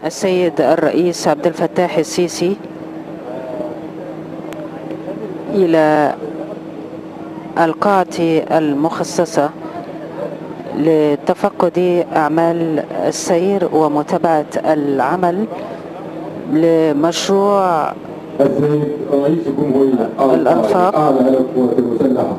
السيد الرئيس عبد الفتاح السيسي إلى القاعة المخصصة لتفقد أعمال السير ومتابعة العمل لمشروع السيد رئيس الجمهورية الأنفاق. أعلى على القوات المسلحة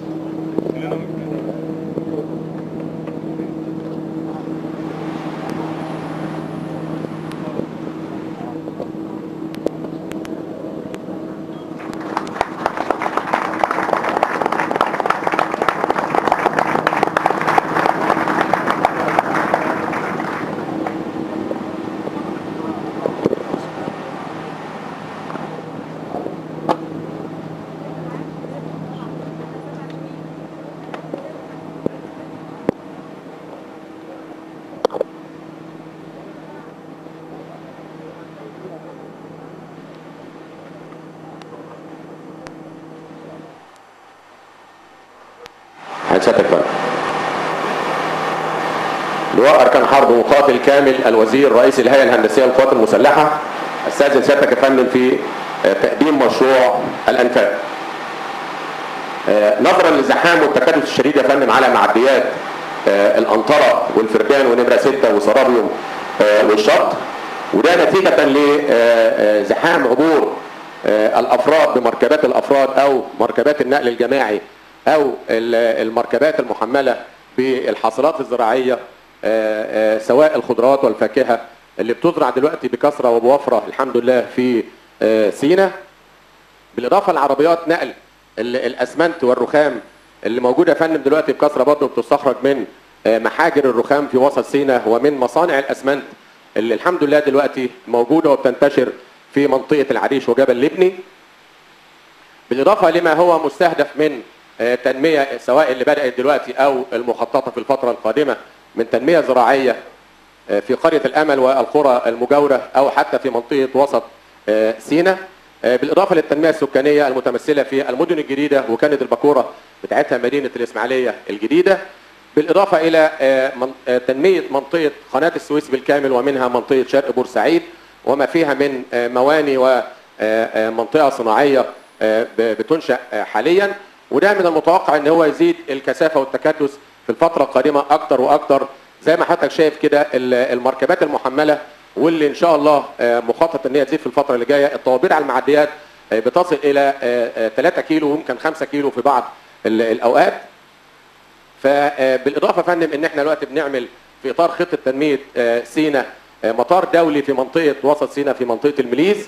هنساتك بقى لواء اركان حرب مقاتل كامل الوزير رئيس الهيئه الهندسيه للقوات المسلحه استاذن سيادتك يا فندم في آه، تقديم مشروع الانفاق آه، نظرا للزحام والتكدس الشديد يا فندم على معديات آه، الانطره والفردان ونمره 6 وسرابيوم آه، والشط وده نتيجه لزحام عبور آه، الافراد بمركبات الافراد او مركبات النقل الجماعي او ال- المركبات المحمله بالحاصلات الزراعيه آه، آه، سواء الخضروات والفاكهه اللي بتزرع دلوقتي بكثره وبوفره الحمد لله في آه، سينا بالاضافه لعربيات نقل ال- الاسمنت والرخام اللي موجوده يا فندم دلوقتي بكثره برضه بتستخرج من آه، محاجر الرخام في وسط سينا ومن مصانع الاسمنت اللي الحمد لله دلوقتي موجوده وبتنتشر في منطقه العريش وجبل لبني بالاضافه لما هو مستهدف من آه، تنميه سواء اللي بدات دلوقتي او المخططه في الفتره القادمه من تنميه زراعيه آه، في قريه الامل والقرى المجاوره او حتى في منطقه وسط آه، سينا آه، بالاضافه للتنميه السكانيه المتمثله في المدن الجديده وكانت الباكوره بتاعتها مدينه الاسماعيليه الجديده بالاضافه الى آه، من- آه، تنميه منطقه قناه السويس بالكامل ومنها منطقه شرق بورسعيد وما فيها من آه، مواني ومنطقه صناعيه آه، ب- بتنشا آه، حاليا وده من المتوقع ان هو يزيد الكثافه والتكدس في الفتره القادمه اكتر واكتر زي ما حضرتك شايف كده ال- المركبات المحمله واللي ان شاء الله آه، مخطط ان هي تزيد في الفتره اللي جايه الطوابير على المعديات آه، بتصل الى 3 كيلو ويمكن 5 كيلو في بعض ال- الاوقات فبالاضافه يا فندم ان احنا دلوقتي بنعمل في اطار خطه تنميه آه، سينا آه، مطار دولي في منطقه وسط سينا في منطقه المليز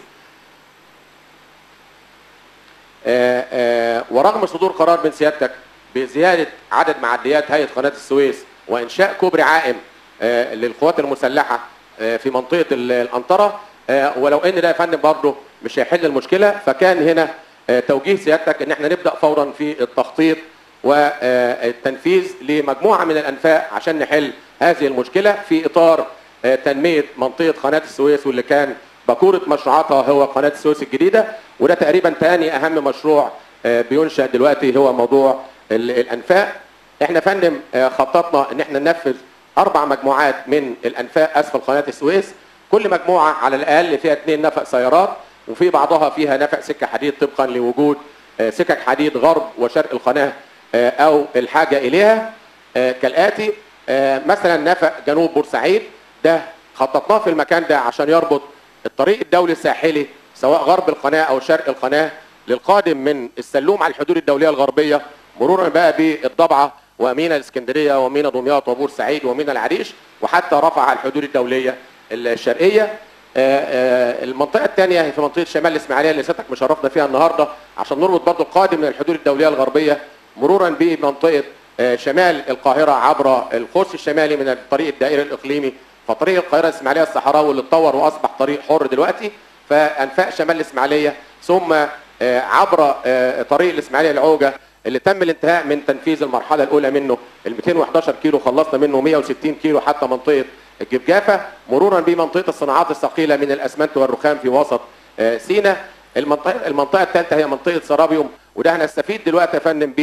آه، آه، ورغم صدور قرار من سيادتك بزياده عدد معديات هيئه قناه السويس وانشاء كوبري عائم آه، للقوات المسلحه آه، في منطقه ال- الانطره آه، ولو ان ده يا فندم برضه مش هيحل المشكله فكان هنا آه، توجيه سيادتك ان احنا نبدا فورا في التخطيط والتنفيذ لمجموعه من الانفاق عشان نحل هذه المشكله في اطار آه، تنميه منطقه قناه السويس واللي كان باكوره مشروعاتها هو قناه السويس الجديده وده تقريبا ثاني اهم مشروع آه، بينشا دلوقتي هو موضوع ال- الانفاق احنا فندم آه، خططنا ان احنا ننفذ اربع مجموعات من الانفاق اسفل قناه السويس كل مجموعه على الاقل فيها اثنين نفق سيارات وفي بعضها فيها نفق سكه حديد طبقا لوجود آه، سكك حديد غرب وشرق القناه آه، او الحاجه اليها آه، كالاتي آه، مثلا نفق جنوب بورسعيد ده خططناه في المكان ده عشان يربط الطريق الدولي الساحلي سواء غرب القناه او شرق القناه للقادم من السلوم على الحدود الدوليه الغربيه مرورا بقى بالضبعه ومينا الاسكندريه ومينا دمياط وبورسعيد ومينا العريش وحتى رفع على الحدود الدوليه الشرقيه آه، آه، المنطقه الثانيه هي في منطقه شمال الاسماعيليه اللي سيادتك مشرفنا فيها النهارده عشان نربط برضو القادم من الحدود الدوليه الغربيه مرورا بمنطقه آه، شمال القاهره عبر القوس الشمالي من الطريق الدائري الاقليمي فطريق القاهره الاسماعيليه الصحراوي اللي اتطور واصبح طريق حر دلوقتي فانفاق شمال الاسماعيليه ثم آه، عبر آه، طريق الاسماعيليه العوجه اللي تم الانتهاء من تنفيذ المرحله الاولى منه ال 211 كيلو خلصنا منه 160 كيلو حتى منطقه الجبجافه مرورا بمنطقه الصناعات الثقيله من الاسمنت والرخام في وسط آه، سينا المنطقه المنطقه الثالثه هي منطقه سرابيوم وده هنستفيد دلوقتي يا فندم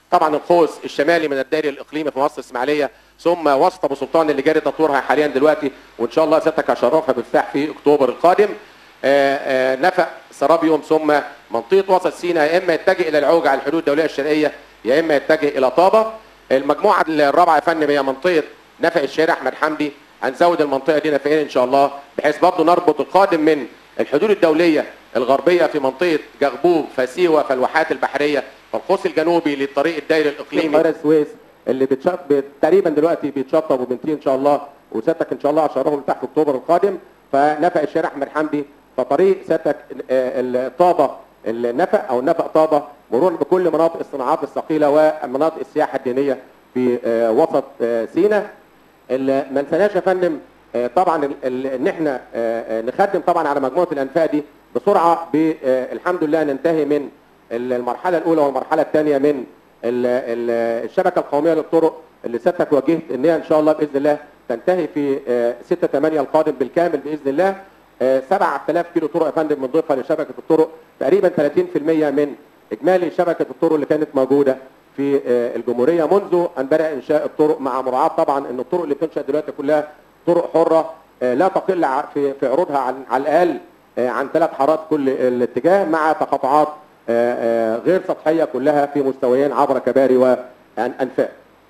طبعا القوس الشمالي من الدائري الاقليمي في مصر الاسماعيليه ثم وسط ابو سلطان اللي جاري تطويرها حاليا دلوقتي وان شاء الله سيادتك هشرفها بافتتاح في اكتوبر القادم آه، آه، نفق سرابيوم ثم منطقه وسط سيناء يا اما يتجه الى العوج على الحدود الدوليه الشرقيه يا اما يتجه الى طابه المجموعه الرابعه يا فندم هي منطقه نفق الشارع احمد حمدي هنزود المنطقه دي نفقين ان شاء الله بحيث برضه نربط القادم من الحدود الدوليه الغربيه في منطقه جغبوب فسيوه فالواحات البحريه فالقوس الجنوبي للطريق الدائري الاقليمي قاهره السويس اللي بتشط تقريبا دلوقتي بيتشطب وبنتهي ان شاء الله وسيادتك ان شاء الله هشرفه تحت اكتوبر القادم فنفق الشارع احمد حمدي فطريق سيادتك آه، الطابه النفق او النفق طابه مرور بكل مناطق الصناعات الثقيله ومناطق السياحه الدينيه في آه، وسط آه، سيناء ال- ما نسيناش يا فندم آه، طبعا ال- ال- ان احنا آه، آه، نخدم طبعا على مجموعه الانفاق دي بسرعه بالحمد لله ننتهي من ال- المرحله الاولى والمرحله الثانيه من ال- ال- الشبكه القوميه للطرق اللي سيادتك وجهت ان هي ان شاء الله باذن الله تنتهي في 6 8 القادم بالكامل باذن الله آه، 7000 كيلو طرق يا فندم بنضيفها لشبكه الطرق تقريبا 30% من اجمالي شبكه الطرق اللي كانت موجوده في آه، الجمهوريه منذ ان بدا انشاء الطرق مع مراعاه طبعا ان الطرق اللي بتنشا دلوقتي كلها طرق حره آه، لا تقل ع- في في عروضها عن على الاقل آه، عن ثلاث حارات كل الاتجاه مع تقاطعات آه، آه، غير سطحيه كلها في مستويين عبر كباري وانفاق.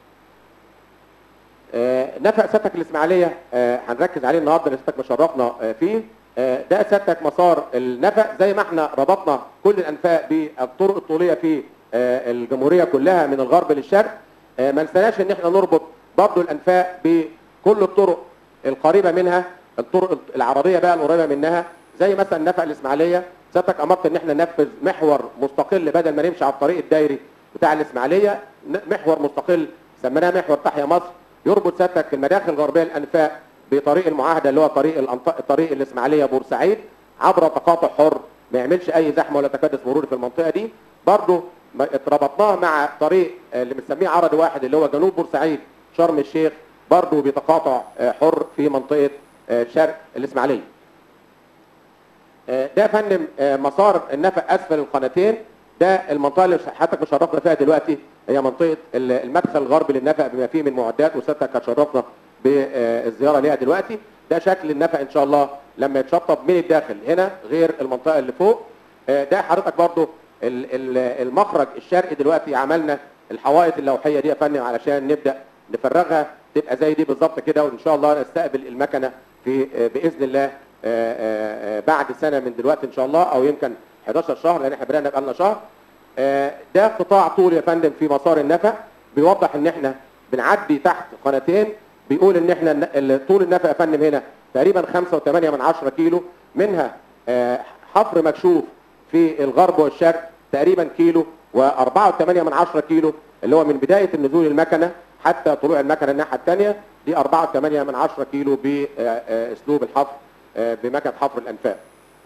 آه، نفق سيادتك الاسماعيليه آه، هنركز عليه النهارده اللي سيادتك مشرفنا آه، فيه آه، ده سيادتك مسار النفق زي ما احنا ربطنا كل الانفاق بالطرق الطوليه في آه، الجمهوريه كلها من الغرب للشرق آه، ما ننساش ان احنا نربط برضه الانفاق بكل الطرق القريبه منها الطرق العربيه بقى القريبه منها زي مثلا نفق الاسماعيليه سيادتك امرت ان احنا ننفذ محور مستقل بدل ما نمشي على الطريق الدايري بتاع الاسماعيليه ن- محور مستقل سميناه محور تحيا مصر يربط سيادتك المداخل الغربيه الانفاق بطريق المعاهده اللي هو طريق الأنط... طريق الاسماعيليه بورسعيد عبر تقاطع حر ما يعملش اي زحمه ولا تكدس مروري في المنطقه دي برضه ما- اتربطناه مع طريق آه، اللي بنسميه عرض واحد اللي هو جنوب بورسعيد شرم الشيخ برضه بتقاطع آه، حر في منطقه آه، شرق الاسماعيليه آه، ده يا فندم آه، مسار النفق اسفل القناتين ده المنطقه اللي حضرتك مشرفنا فيها دلوقتي هي منطقه ال- المدخل الغربي للنفق بما فيه من معدات وسيادتك هتشرفنا بالزياره ليها دلوقتي ده شكل النفق ان شاء الله لما يتشطب من الداخل هنا غير المنطقه اللي فوق آه، ده حضرتك برضو ال- ال- المخرج الشرقي دلوقتي عملنا الحوائط اللوحيه دي يا فندم علشان نبدا نفرغها تبقى زي دي بالظبط كده وان شاء الله نستقبل المكنه في آه، باذن الله آه، آه، آه، بعد سنه من دلوقتي ان شاء الله او يمكن 11 شهر لان احنا بدانا بقالنا شهر آه، ده قطاع طول يا فندم في مسار النفق بيوضح ان احنا بنعدي تحت قناتين بيقول ان احنا الن- ال- طول النفق يا فندم هنا تقريبا 5.8 من 10 كيلو منها آه، حفر مكشوف في الغرب والشرق تقريبا كيلو و4.8 من 10 كيلو اللي هو من بدايه النزول المكنه حتى طلوع المكنه الناحيه الثانيه دي 4.8 من 10 كيلو باسلوب الحفر آه، بمكنه حفر الانفاق.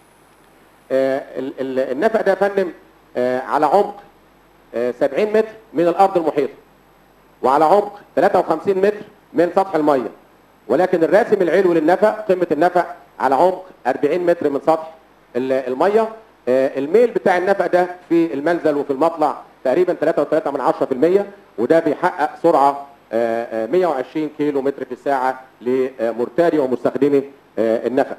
آه، ال- ال- النفق ده يا فندم آه، على عمق آه، 70 متر من الارض المحيطه وعلى عمق 53 متر من سطح الميه ولكن الراسم العلوي للنفق قمه النفق على عمق 40 متر من سطح ال- الميه آه، الميل بتاع النفق ده في المنزل وفي المطلع تقريبا 3.3 من 10% وده بيحقق سرعه آه، آه، 120 كيلو متر في الساعه لمرتادي ومستخدمي آه، النفق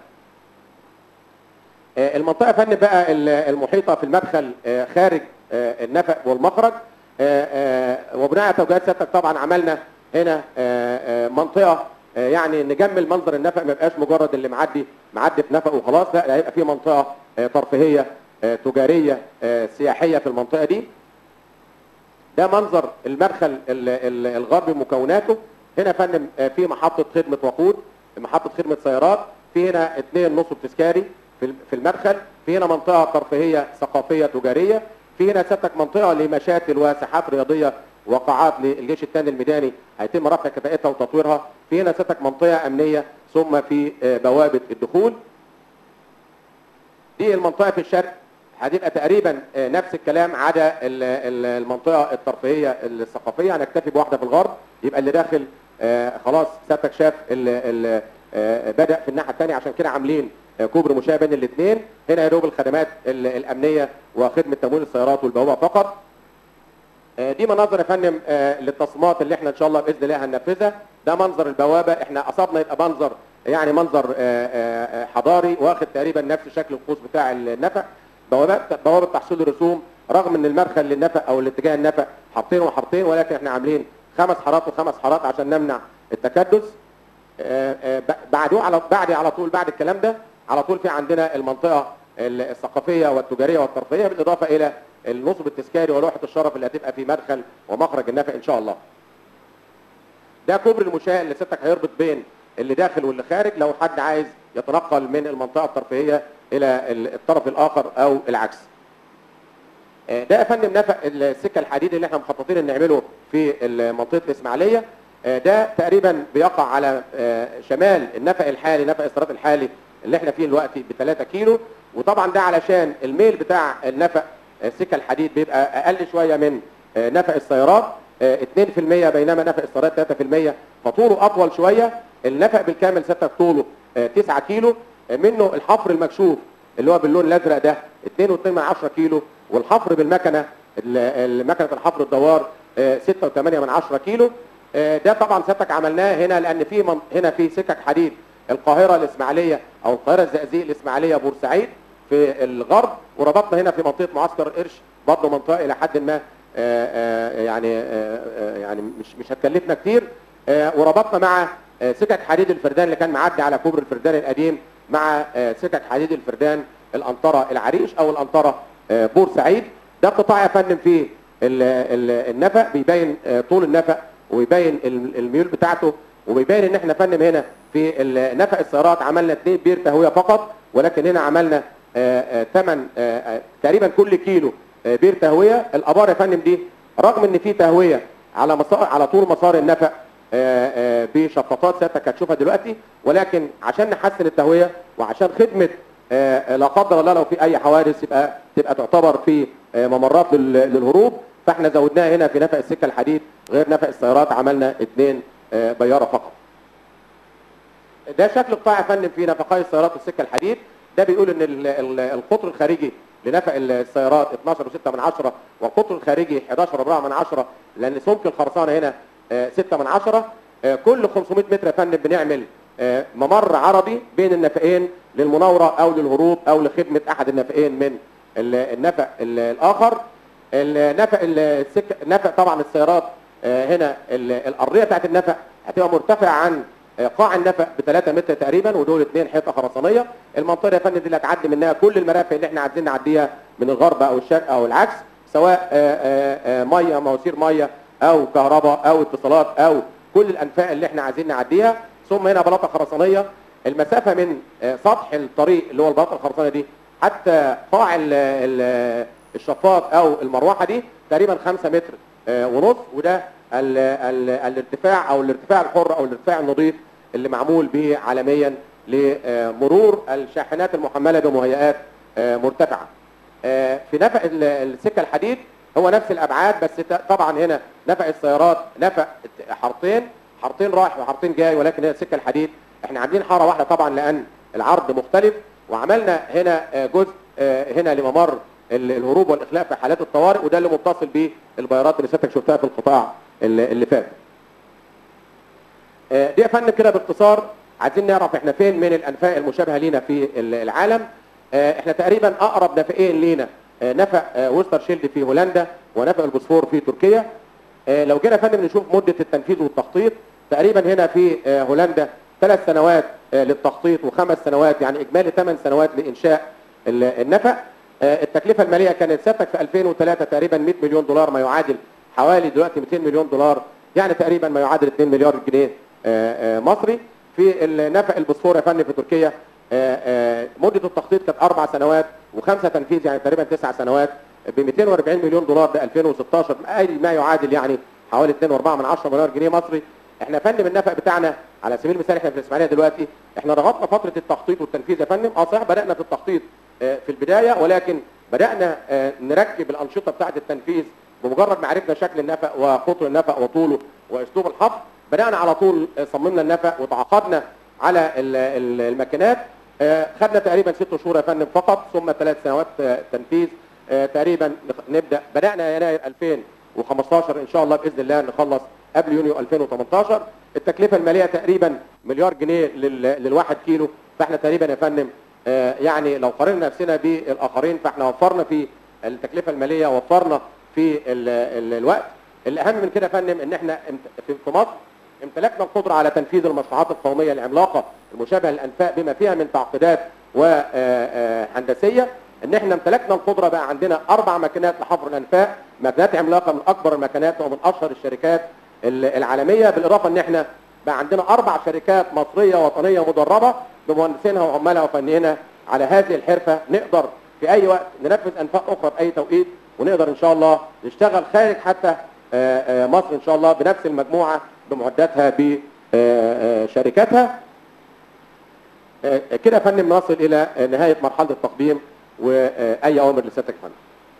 آه، المنطقه يا فندم بقى ال- المحيطه في المدخل آه، خارج آه، النفق والمخرج آه، آه، وبناء على توجيهات سيادتك طبعا عملنا هنا آه، آه، منطقه آه، يعني نجمل منظر النفق ما يبقاش مجرد اللي معدي معدي في نفق وخلاص لا ده هيبقى في منطقه آه، ترفيهيه آه، تجاريه آه، سياحيه في المنطقه دي ده منظر المدخل ال- ال- الغربي مكوناته هنا يا فندم آه، في محطه خدمه وقود محطه خدمه سيارات في هنا اثنين نصب تذكاري في الم- في المدخل في هنا منطقه ترفيهيه ثقافيه تجاريه في هنا سيادتك منطقه لمشاتل وساحات رياضيه وقاعات للجيش الثاني الميداني هيتم رفع كفاءتها وتطويرها في هنا سيادتك منطقه امنيه ثم في آه، بوابه الدخول دي المنطقه في الشرق هتبقى تقريبا آه، نفس الكلام عدا ال- ال- المنطقه الترفيهيه الثقافيه هنكتفي بواحده في الغرب يبقى اللي داخل آه، خلاص سيادتك شاف ال- ال- آه، بدا في الناحيه الثانيه عشان كده عاملين آه، كوبري مشابه بين الاثنين هنا يا دوب الخدمات ال- الامنيه وخدمه تمويل السيارات والبوابه فقط آه، دي مناظر يا فندم آه، للتصميمات اللي احنا ان شاء الله باذن الله هننفذها ده منظر البوابه احنا قصدنا يبقى منظر يعني منظر آه، آه، آه، حضاري واخد تقريبا نفس شكل القوس بتاع النفق بوابات بوابه تحصيل الرسوم رغم ان المدخل للنفق او الاتجاه النفق حارتين وحارتين ولكن احنا عاملين خمس حارات وخمس حارات عشان نمنع التكدس آه، آه، ب- بعده على بعد على طول بعد الكلام ده على طول في عندنا المنطقه ال- الثقافيه والتجاريه والترفيهيه بالاضافه الى النصب التذكاري ولوحه الشرف اللي هتبقى في مدخل ومخرج النفق ان شاء الله. ده كوبري المشاة اللي ستك هيربط بين اللي داخل واللي خارج لو حد عايز يتنقل من المنطقه الترفيهيه الى ال- الطرف الاخر او العكس. آه، ده يا فندم نفق السكه الحديد اللي احنا مخططين ان نعمله في منطقه الاسماعيليه آه، ده تقريبا بيقع على آه، شمال النفق الحالي نفق الصراط الحالي اللي احنا فيه دلوقتي ب 3 كيلو وطبعا ده علشان الميل بتاع النفق آه، السكه الحديد بيبقى اقل شويه من آه، نفق السيارات آه، 2% بينما نفق السيارات 3% فطوله اطول شويه النفق بالكامل ستة طوله آه، 9 كيلو آه، منه الحفر المكشوف اللي هو باللون الازرق ده 2.2 كيلو والحفر بالمكنه ال- ال- مكنه الحفر الدوار 6.8 كيلو آه، ده طبعا سيادتك عملناه هنا لان في من هنا في سكك حديد القاهره الاسماعيليه او القاهره الزقازيق الاسماعيليه بورسعيد في الغرب وربطنا هنا في منطقه معسكر القرش برضه منطقه الى حد ما آه، آه، يعني آه، آه، يعني مش مش هتكلفنا كتير آه، وربطنا مع آه، سكك حديد الفردان اللي كان معدي على كوبري الفردان القديم مع آه، سكك حديد الفردان الانطره العريش او الانطره آه، بورسعيد ده قطاع يا فندم فيه ال- ال- النفق بيبين آه، طول النفق ويبين ال- الميول بتاعته وبيبين ان احنا فندم هنا في ال- نفق السيارات عملنا اثنين بير تهويه فقط ولكن هنا عملنا ثمن تقريبا كل كيلو آه، بير تهويه الابار يا فندم دي رغم ان في تهويه على مسار على طول مسار النفق آه، آه، بشفاطات سيادتك هتشوفها دلوقتي ولكن عشان نحسن التهويه وعشان خدمه آه، لا قدر الله لو في اي حوادث يبقى تبقى تعتبر في آه، ممرات لل- للهروب فاحنا زودناها هنا في نفق السكه الحديد غير نفق السيارات عملنا اثنين آه، بياره فقط. ده شكل قطاع يا فندم في نفقي السيارات والسكه الحديد ده بيقول ان ال- ال- القطر الخارجي لنفق السيارات 12.6 من عشرة والقطر الخارجي 11.4 من عشرة لان سمك الخرسانه هنا 6 من عشرة آه، كل 500 متر يا فندم بنعمل آه، ممر عرضي بين النفقين للمناوره او للهروب او لخدمه احد النفقين من ال- النفق ال- الاخر النفق السك نفق طبعا السيارات آه، هنا ال- الارضيه بتاعت النفق هتبقى مرتفعه عن آه، قاع النفق ب 3 متر تقريبا ودول اثنين حيطه خرسانيه المنطقه يا فندم دي اللي هتعدي منها كل المرافق اللي احنا عايزين نعديها من الغرب او الشرق او العكس سواء آه، آه، آه، ميه مواسير ميه او كهرباء او اتصالات او كل الانفاق اللي احنا عايزين نعديها ثم هنا بلاطه خرسانيه المسافه من آه، سطح الطريق اللي هو البلاطه الخرسانيه دي حتى قاع ال- ال- الشفاط او المروحه دي تقريبا 5 متر آه، ونص وده ال ال الارتفاع او الارتفاع الحر او الارتفاع النظيف اللي معمول به عالميا لمرور الشاحنات المحمله بمهيئات آه، مرتفعه. آه، في نفق ال- السكه الحديد هو نفس الابعاد بس ت- طبعا هنا نفق السيارات نفق حارتين حارتين رايح وحارتين جاي ولكن هي السكه الحديد احنا عاملين حاره واحده طبعا لان العرض مختلف وعملنا هنا آه، جزء آه، هنا لممر ال- الهروب والاخلاء في حالات الطوارئ وده اللي متصل بالبيارات اللي سيادتك شفتها في القطاع اللي اللي فات. آه، دي يا فندم كده باختصار عايزين نعرف احنا فين من الانفاق المشابهه لينا في ال- العالم آه، احنا تقريبا اقرب نفقين لينا آه، نفق آه، وستر شيلد في هولندا ونفق البوسفور في تركيا آه، لو جينا يا فندم نشوف مده التنفيذ والتخطيط تقريبا هنا في آه، هولندا ثلاث سنوات آه، للتخطيط وخمس سنوات يعني اجمالي ثمان سنوات لانشاء ال- النفق آه، التكلفه الماليه كانت ثابته في 2003 تقريبا 100 مليون دولار ما يعادل حوالي دلوقتي 200 مليون دولار يعني تقريبا ما يعادل 2 مليار جنيه آه، آه، مصري في النفق البوسفور يا فندم في تركيا آه، آه، مده التخطيط كانت اربع سنوات وخمسه تنفيذ يعني تقريبا تسع سنوات ب 240 مليون دولار ل 2016 اي ما يعادل يعني حوالي 2.4 من 10 مليار جنيه مصري احنا يا فندم النفق بتاعنا على سبيل المثال احنا في الاسماعيليه دلوقتي احنا ضغطنا فتره التخطيط والتنفيذ يا فندم اه صحيح بدانا في التخطيط آه، في البدايه ولكن بدانا آه، نركب الانشطه بتاعه التنفيذ بمجرد ما عرفنا شكل النفق وقطر النفق وطوله واسلوب الحفر بدانا على طول آه، صممنا النفق وتعاقدنا على ال- ال- الماكينات آه، خدنا تقريبا ست شهور يا فندم فقط ثم ثلاث سنوات آه، تنفيذ آه، تقريبا نخ- نبدا بدانا يناير و15 ان شاء الله باذن الله نخلص قبل يونيو 2018 التكلفه الماليه تقريبا مليار جنيه لل- للواحد كيلو فاحنا تقريبا يا فندم آه، يعني لو قارنا نفسنا بالاخرين فاحنا وفرنا في التكلفه الماليه وفرنا في ال ال الوقت الاهم من كده يا فندم ان احنا امت- في في مصر امتلكنا القدره على تنفيذ المشروعات القوميه العملاقه المشابهه للانفاق بما فيها من تعقيدات وهندسيه ان احنا امتلكنا القدره بقى عندنا اربع ماكينات لحفر الانفاق ماكينات عملاقه من اكبر الماكينات ومن اشهر الشركات ال- العالميه بالاضافه ان احنا بقى عندنا اربع شركات مصريه وطنيه مدربه بمهندسينها وعمالها وفنيينها على هذه الحرفه نقدر في اي وقت ننفذ انفاق اخرى في اي توقيت ونقدر ان شاء الله نشتغل خارج حتى آه، آه، مصر ان شاء الله بنفس المجموعه بمعداتها بشركاتها آه، كده يا فندم نصل الى آه، نهايه مرحله التقديم واي اوامر لسيادتك يا فندم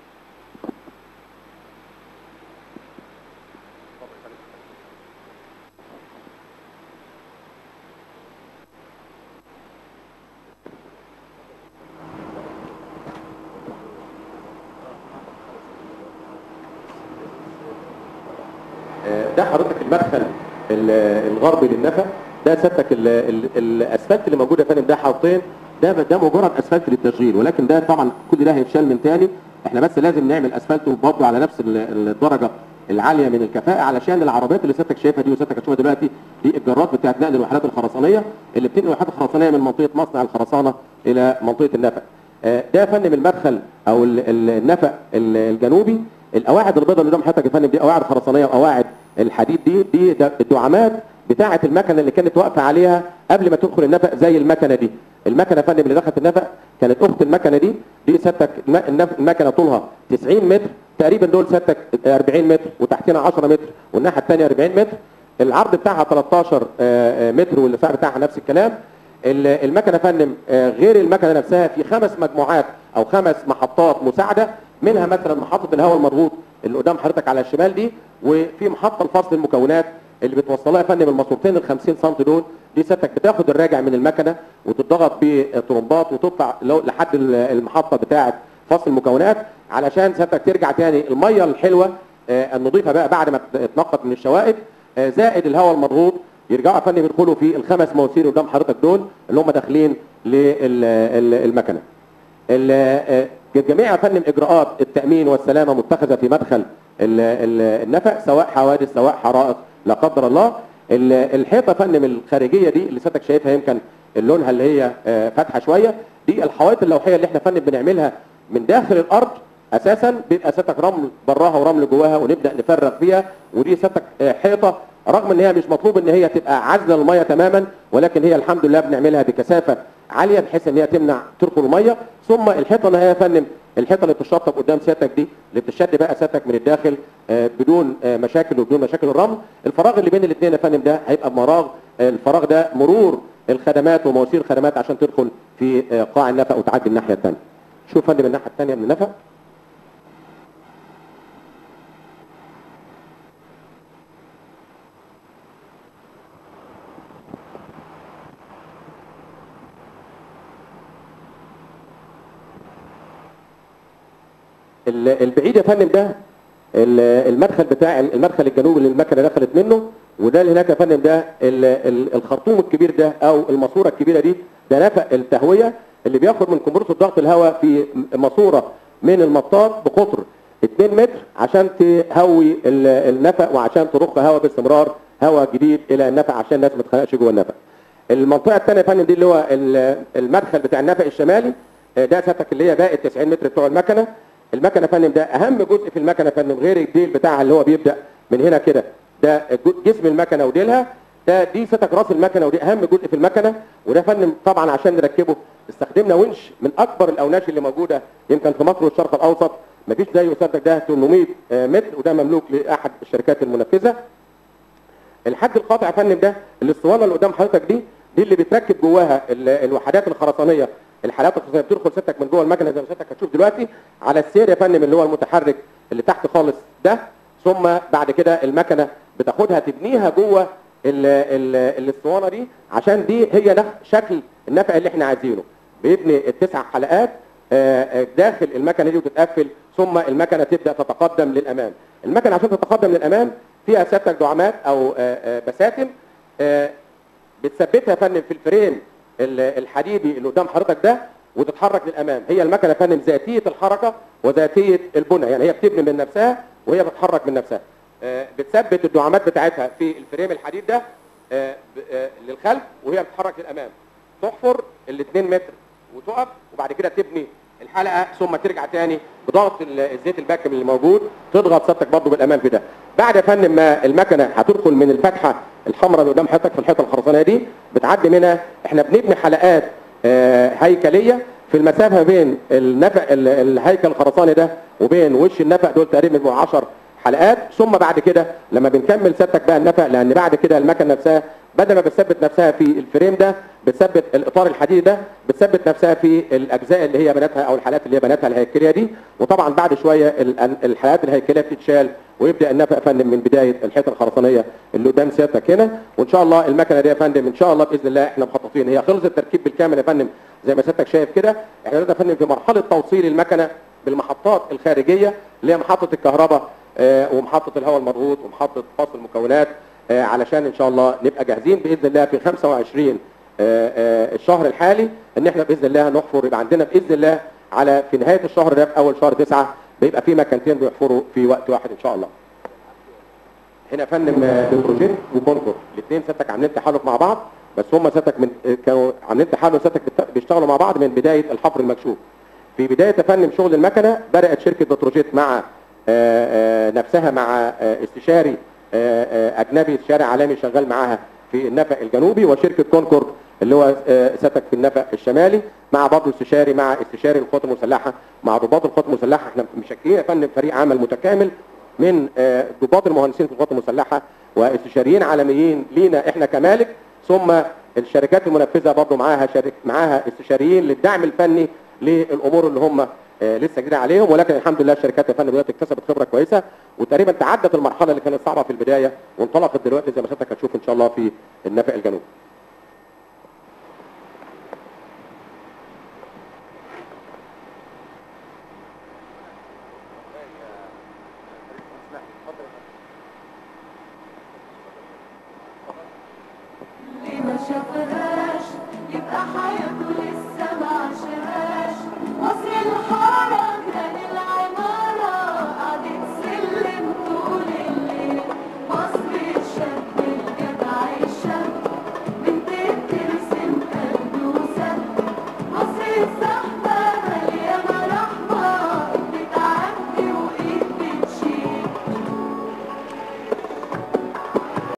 آه، ده حضرتك المدخل ال- الغربي للنفق ده سيادتك ال- ال- الاسفلت اللي موجود يا فندم ده حوضين ده ده مجرد اسفلت للتشغيل ولكن ده طبعا كل ده هيتشال من تاني احنا بس لازم نعمل اسفلت برضه على نفس ال- الدرجه العاليه من الكفاءه علشان العربيات اللي سيادتك شايفها دي وسيادتك هتشوفها دلوقتي دي الجرات بتاعت نقل الوحدات الخرسانيه اللي بتنقل الوحدات الخرسانيه من منطقه مصنع الخرسانه الى منطقه النفق آه، ده يا فندم المدخل او ال- ال- النفق ال- الجنوبي القواعد البيضاء اللي قدام حضرتك يا فندم دي قواعد خرسانيه وقواعد الحديد دي دي ده الدعامات بتاعه المكنه اللي كانت واقفه عليها قبل ما تدخل النفق زي المكنه دي المكنه يا فندم اللي دخلت النفق كانت اخت المكنه دي دي سيادتك الم- النف- المكنه طولها 90 متر تقريبا دول سيادتك 40 متر وتحتنا 10 متر والناحيه الثانيه 40 متر العرض بتاعها 13 آه، آه، متر والارتفاع بتاعها نفس الكلام ال- المكنه يا فندم آه، غير المكنه نفسها في خمس مجموعات او خمس محطات مساعده منها مثلا محطه الهواء المضغوط اللي قدام حضرتك على الشمال دي وفي محطه لفصل المكونات اللي بتوصلها يا فندم الماسورتين ال 50 سم دول دي سيادتك بتاخد الراجع من المكنه وتضغط بطرمبات وتطلع لو- لحد ال- المحطه بتاعه فصل المكونات علشان سيادتك ترجع تاني الميه الحلوه آه، النظيفه بقى بعد ما اتنقط من الشوائب آه، زائد الهواء المضغوط يرجعوا يا فندم يدخلوا في الخمس مواسير قدام حضرتك دول اللي هم داخلين للمكنه. ال- آه، جميع يا فندم اجراءات التامين والسلامه متخذه في مدخل ال- ال- النفق سواء حوادث سواء حرائق لا قدر الله ال- الحيطه يا فندم الخارجيه دي اللي سيادتك شايفها يمكن لونها اللي هي آه، فاتحه شويه دي الحوائط اللوحيه اللي احنا يا فندم بنعملها من داخل الارض اساسا بيبقى سيادتك رمل براها ورمل جواها ونبدا نفرغ فيها ودي سيادتك آه، حيطه رغم ان هي مش مطلوب ان هي تبقى عازله الميه تماما ولكن هي الحمد لله بنعملها بكثافه عاليه بحيث ان هي تمنع تدخل الميه ثم الحيطه اللي هي يا فندم الحيطه اللي بتشطب قدام سيادتك دي اللي بتشد بقى سيادتك من الداخل آه، بدون آه، مشاكل وبدون مشاكل الرمل الفراغ اللي بين الاثنين يا فندم ده هيبقى مراغ آه، الفراغ ده مرور الخدمات ومواسير الخدمات عشان تدخل في آه، قاع النفق وتعدي الناحيه الثانيه شوف يا فندم الناحيه الثانيه من النفق ال- البعيد يا فندم ده ال- المدخل بتاع المدخل الجنوبي اللي المكنه دخلت منه وده اللي هناك يا فندم ده ال- ال- الخرطوم الكبير ده او الماسوره الكبيره دي ده نفق التهويه اللي بياخد من كمبرسور ضغط الهواء في ماسوره من المطاط بقطر 2 متر عشان تهوي ال- النفق وعشان ترخ هواء باستمرار هواء جديد الى النفق عشان الناس ما تخنقش جوه النفق. المنطقه الثانيه يا فندم دي اللي هو ال- المدخل بتاع النفق الشمالي آه، ده سيادتك اللي هي باقي 90 متر بتوع المكنه المكنه يا فندم ده اهم جزء في المكنه يا فندم غير الديل بتاعها اللي هو بيبدا من هنا كده ده جو- جسم المكنه وديلها ده دي سيادتك راس المكنه ودي اهم جزء في المكنه وده يا فندم طبعا عشان نركبه استخدمنا ونش من اكبر الاوناش اللي موجوده يمكن في مصر والشرق الاوسط مفيش زيه سيادتك ده 800 آه، متر وده مملوك لاحد الشركات المنفذه الحد القاطع يا فندم ده الاسطوانه اللي قدام حضرتك دي دي اللي بتركب جواها ال- الوحدات الخرسانيه الحالات الخرسانيه بتدخل ستك من جوه المكنه زي ما ستك هتشوف دلوقتي على السير يا فندم اللي هو المتحرك اللي تحت خالص ده ثم بعد كده المكنه بتاخدها تبنيها جوه ال- ال- الاسطوانه دي عشان دي هي نف- شكل النفق اللي احنا عايزينه بيبني التسع حلقات آه، آه، داخل المكنه دي وتتقفل ثم المكنه تبدا تتقدم للامام المكنه عشان تتقدم للامام فيها سيادتك دعامات او آه، آه، بساتم آه، بتثبتها يا فندم في الفريم ال- الحديدي اللي قدام حضرتك ده وتتحرك للامام هي المكنه يا فندم ذاتيه الحركه وذاتيه البنى يعني هي بتبني من نفسها وهي بتتحرك من نفسها آه، بتثبت الدعامات بتاعتها في الفريم الحديد ده آه، ب- آه، للخلف وهي بتتحرك للامام تحفر ال 2 متر وتقف وبعد كده تبني الحلقه ثم ترجع تاني بضغط ال- الزيت الباكم اللي موجود تضغط سيادتك برضه بالامام في ده بعد يا فندم ما المكنه هتدخل من الفتحه الحمراء اللي قدام حضرتك في الحيطه الخرسانيه دي بتعدي منها احنا بنبني حلقات آه، هيكليه في المسافه بين النفق ال- الهيكل الخرساني ده وبين وش النفق دول تقريبا بيبقوا 10 حلقات ثم بعد كده لما بنكمل سيادتك بقى النفق لان بعد كده المكنه نفسها بدل ما بتثبت نفسها في الفريم ده بتثبت الاطار الحديدي ده بتثبت نفسها في الاجزاء اللي هي بناتها او الحالات اللي هي بناتها الهيكليه دي وطبعا بعد شويه ال- الحالات الهيكليه بتتشال ويبدا النفق يا فندم من بدايه الحيطه الخرسانيه اللي قدام سيادتك هنا وان شاء الله المكنه دي يا فندم ان شاء الله باذن الله احنا مخططين هي خلص التركيب بالكامل يا فندم زي ما سيادتك شايف كده احنا دلوقتي يا فندم في مرحله توصيل المكنه بالمحطات الخارجيه اللي هي محطه الكهرباء آه، ومحطه الهواء المضغوط ومحطه فصل المكونات آه، علشان ان شاء الله نبقى جاهزين باذن الله في 25 آه، آه، الشهر الحالي ان احنا باذن الله هنحفر يبقى عندنا باذن الله على في نهايه الشهر ده في اول شهر تسعه بيبقى في مكانتين بيحفروا في وقت واحد ان شاء الله. هنا يا فندم آه، بتروجيت وكونكور الاثنين سيادتك عاملين تحالف مع بعض بس هم سيادتك من آه، كانوا عاملين تحالف سيادتك بت- بيشتغلوا مع بعض من بدايه الحفر المكشوف. في بدايه يا فندم شغل المكنه بدات شركه بتروجيت مع آه، آه، نفسها مع آه، استشاري آه، آه، اجنبي استشاري عالمي شغال معاها في النفق الجنوبي وشركه كونكورد اللي هو آه، سيادتك في النفق الشمالي مع برضه استشاري مع استشاري القوات المسلحه مع ضباط القوات المسلحه احنا مشكلين يا فندم فريق عمل متكامل من آه، ضباط المهندسين في القوات المسلحه واستشاريين عالميين لينا احنا كمالك ثم الشركات المنفذه برضه معاها شرك معاها استشاريين للدعم الفني للامور اللي هم آه، لسه جديده عليهم ولكن الحمد لله الشركات يا فندم دلوقتي اكتسبت خبره كويسه وتقريبا تعدت المرحله اللي كانت صعبه في البدايه وانطلقت دلوقتي زي ما حضرتك هتشوف ان شاء الله في النفق الجنوبي.